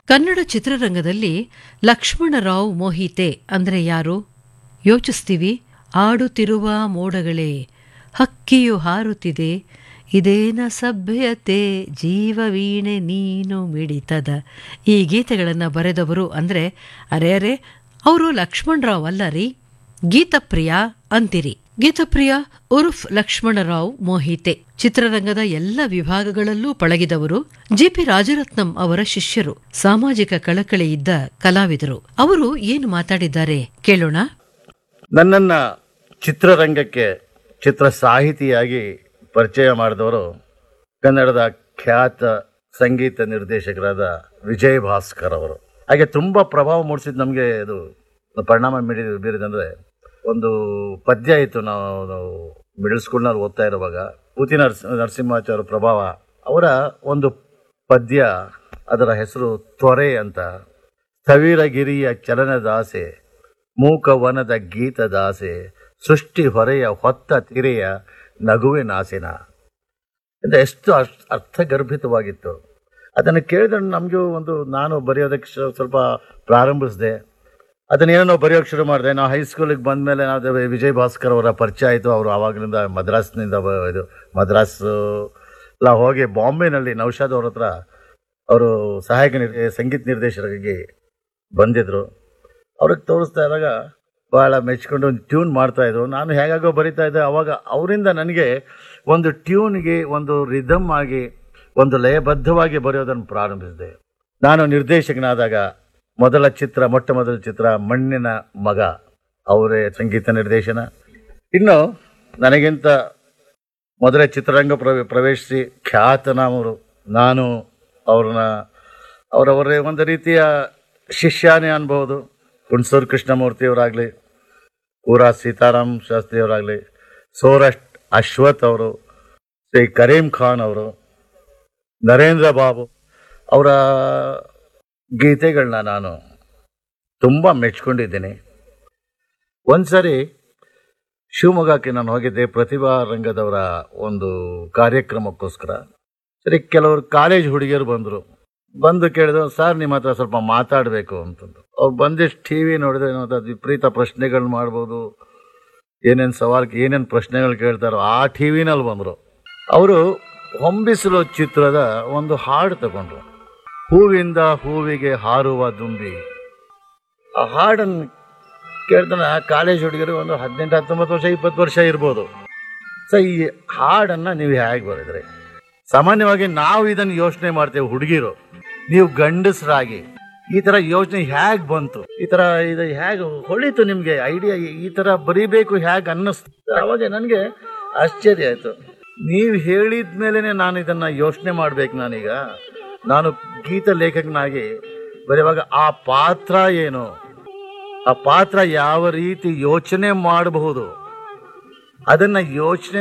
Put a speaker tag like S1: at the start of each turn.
S1: ಕನ್ನಡ ಚಿತ್ರರಂಗದಲ್ಲಿ ಲಕ್ಷ್ಮಣರಾವ್ ಮೋಹಿತೆ ಅಂದ್ರೆ ಯಾರು ಯೋಚಿಸ್ತೀವಿ ಆಡುತ್ತಿರುವ ಮೋಡಗಳೇ ಹಕ್ಕಿಯು ಹಾರುತ್ತಿದೆ ಇದೇನ ಸಭ್ಯತೆ ಜೀವವೀಣೆ ನೀನು ಮಿಡಿತದ ಈ ಗೀತೆಗಳನ್ನು ಬರೆದವರು ಅಂದ್ರೆ ಅರೆ ಅರೆ ಅವರು ಲಕ್ಷ್ಮಣರಾವ್ ಅಲ್ಲ ರೀ ಗೀತಪ್ರಿಯ ಅಂತಿರಿ ಗೀತಪ್ರಿಯ ಉರ್ಫ್ ಲಕ್ಷ್ಮಣರಾವ್ ಮೋಹಿತೆ ಚಿತ್ರರಂಗದ ಎಲ್ಲ ವಿಭಾಗಗಳಲ್ಲೂ ಪಳಗಿದವರು ಜಿಪಿ ರಾಜರತ್ನಂ ಅವರ ಶಿಷ್ಯರು ಸಾಮಾಜಿಕ ಕಳಕಳಿ ಇದ್ದ ಕಲಾವಿದರು ಅವರು ಏನು ಮಾತಾಡಿದ್ದಾರೆ ಕೇಳೋಣ
S2: ನನ್ನನ್ನ ಚಿತ್ರರಂಗಕ್ಕೆ ಚಿತ್ರ ಸಾಹಿತಿಯಾಗಿ ಪರಿಚಯ ಮಾಡಿದವರು ಕನ್ನಡದ ಖ್ಯಾತ ಸಂಗೀತ ನಿರ್ದೇಶಕರಾದ ವಿಜಯ್ ಭಾಸ್ಕರ್ ಅವರು ಹಾಗೆ ತುಂಬ ಪ್ರಭಾವ ಮೂಡಿಸಿದ ನಮಗೆ ಇದು ಪರಿಣಾಮ ಬೀರಿ ಬೀರಿದಂದ್ರೆ ಒಂದು ಪದ್ಯ ಇತ್ತು ನಾವು ನಾವು ಮಿಡಲ್ ಸ್ಕೂಲ್ನಲ್ಲಿ ಓದ್ತಾ ಇರುವಾಗ ಪೂತಿ ನರಸ್ ನರಸಿಂಹಾಚಾರ್ಯ ಪ್ರಭಾವ ಅವರ ಒಂದು ಪದ್ಯ ಅದರ ಹೆಸರು ತ್ವರೆ ಅಂತ ಸ್ಥವಿರಗಿರಿಯ ಚಲನದಾಸೆ ಮೂಕವನದ ಗೀತದಾಸೆ ಸೃಷ್ಟಿ ಹೊರೆಯ ಹೊತ್ತ ತಿರೆಯ ನಗುವಿನಾಸಿನ ಅಂತ ಎಷ್ಟು ಅರ್ಥ ಅರ್ಥಗರ್ಭಿತವಾಗಿತ್ತು ಅದನ್ನು ಕೇಳಿದ್ರೆ ನಮಗೂ ಒಂದು ನಾನು ಬರೆಯೋದಕ್ಕೆ ಶ- ಸ್ವಲ್ಪ ಪ್ರಾರಂಭಿಸಿದೆ ಅದನ್ನೇನೋ ನಾವು ಬರೆಯೋಕ್ಕೆ ಶುರು ಮಾಡಿದೆ ನಾವು ಹೈಸ್ಕೂಲಿಗೆ ಬಂದ ಮೇಲೆ ನಾವು ವಿಜಯ್ ಭಾಸ್ಕರ್ ಅವರ ಪರಿಚಯ ಆಯಿತು ಅವರು ಆವಾಗಲಿಂದ ಮದ್ರಾಸ್ನಿಂದ ಬ- ಇದು ಮದ್ರಾಸ್ ಎಲ್ಲ ಹೋಗಿ ಬಾಂಬೆನಲ್ಲಿ ನೌಶಾದ್ ಅವ್ರ ಹತ್ರ ಅವರು ಸಹಾಯಕ ನಿರ್ದೇ ಸಂಗೀತ ನಿರ್ದೇಶಕರಾಗಿ ಬಂದಿದ್ರು ಅವ್ರಿಗೆ ತೋರಿಸ್ತಾ ಇದ್ದಾಗ ಭಾಳ ಮೆಚ್ಕೊಂಡು ಒಂದು ಟ್ಯೂನ್ ಮಾಡ್ತಾ ಇದ್ರು ನಾನು ಹೇಗಾಗೋ ಬರಿತಾ ಇದ್ದೆ ಅವಾಗ ಅವರಿಂದ ನನಗೆ ಒಂದು ಟ್ಯೂನ್ಗೆ ಒಂದು ರಿದಮ್ ಆಗಿ ಒಂದು ಲಯಬದ್ಧವಾಗಿ ಬರೆಯೋದನ್ನು ಪ್ರಾರಂಭಿಸಿದೆ ನಾನು ನಿರ್ದೇಶಕನಾದಾಗ ಮೊದಲ ಚಿತ್ರ ಮೊಟ್ಟ ಮೊದಲ ಚಿತ್ರ ಮಣ್ಣಿನ ಮಗ ಅವರೇ ಸಂಗೀತ ನಿರ್ದೇಶನ ಇನ್ನು ನನಗಿಂತ ಮೊದಲೇ ಚಿತ್ರರಂಗ ಪ್ರವೇ ಪ್ರವೇಶಿಸಿ ಖ್ಯಾತನಾಮರು ನಾನು ಅವ್ರನ್ನ ಅವರವರೇ ಒಂದು ರೀತಿಯ ಶಿಷ್ಯನೇ ಅನ್ಬೋದು ಹುಣಸೂರು ಕೃಷ್ಣಮೂರ್ತಿಯವರಾಗಲಿ ಪೂರಾ ಸೀತಾರಾಮ್ ಶಾಸ್ತ್ರಿಯವರಾಗಲಿ ಸೋರಷ್ಟ್ ಅಶ್ವಥ್ ಅವರು ಶ್ರೀ ಕರೀಂ ಖಾನ್ ಅವರು ನರೇಂದ್ರ ಬಾಬು ಅವರ ಗೀತೆಗಳನ್ನ ನಾನು ತುಂಬ ಮೆಚ್ಕೊಂಡಿದ್ದೀನಿ ಒಂದ್ಸರಿ ಶಿವಮೊಗ್ಗಕ್ಕೆ ನಾನು ಹೋಗಿದ್ದೆ ಪ್ರತಿಭಾ ರಂಗದವರ ಒಂದು ಕಾರ್ಯಕ್ರಮಕ್ಕೋಸ್ಕರ ಸರಿ ಕೆಲವರು ಕಾಲೇಜ್ ಹುಡುಗಿಯರು ಬಂದರು ಬಂದು ಕೇಳಿದ್ರು ಸರ್ ನಿಮ್ಮ ಹತ್ರ ಸ್ವಲ್ಪ ಮಾತಾಡಬೇಕು ಅಂತಂದು ಅವ್ರು ಬಂದಿಷ್ಟು ಟಿ ವಿ ನೋಡಿದ್ರೆ ಏನೋ ಅದು ವಿಪರೀತ ಪ್ರಶ್ನೆಗಳು ಮಾಡ್ಬೋದು ಏನೇನು ಸವಾಲ್ ಏನೇನು ಪ್ರಶ್ನೆಗಳು ಕೇಳ್ತಾರೋ ಆ ಟಿ ವಿನಲ್ಲಿ ಬಂದರು ಅವರು ಹೊಂಬಿಸಲು ಚಿತ್ರದ ಒಂದು ಹಾಡು ತಗೊಂಡ್ರು ಹೂವಿಂದ ಹೂವಿಗೆ ಹಾರುವ ದುಂಬಿ ಆ ಹಾಡನ್ನು ಕೇಳ್ತಾನೆ ಕಾಲೇಜ್ ಹುಡುಗರು ಒಂದು ಹದಿನೆಂಟು ಹತ್ತೊಂಬತ್ತು ವರ್ಷ ಇಪ್ಪತ್ತು ವರ್ಷ ಇರ್ಬೋದು ಸೊ ಈ ಹಾಡನ್ನು ನೀವು ಹೇಗೆ ಬರೆದ್ರಿ ಸಾಮಾನ್ಯವಾಗಿ ನಾವು ಇದನ್ನು ಯೋಚನೆ ಮಾಡ್ತೇವೆ ಹುಡುಗಿರು ನೀವು ಗಂಡಸರಾಗಿ ಈ ತರ ಯೋಚನೆ ಹೇಗೆ ಬಂತು ಈ ತರ ಇದು ಹೇಗೆ ಹೊಳಿತು ನಿಮ್ಗೆ ಐಡಿಯಾ ಈ ತರ ಬರೀಬೇಕು ಹೇಗೆ ಅನ್ನಿಸ್ತು ಅವಾಗ ನನಗೆ ಆಶ್ಚರ್ಯ ಆಯ್ತು ನೀವು ಹೇಳಿದ ಮೇಲೆನೆ ನಾನು ಇದನ್ನ ಯೋಚನೆ ಮಾಡ್ಬೇಕು ನಾನೀಗ ನಾನು ಗೀತ ಲೇಖಕನಾಗಿ ಬರೆಯುವಾಗ ಆ ಪಾತ್ರ ಏನು ಆ ಪಾತ್ರ ಯಾವ ರೀತಿ ಯೋಚನೆ ಮಾಡಬಹುದು ಅದನ್ನ ಯೋಚನೆ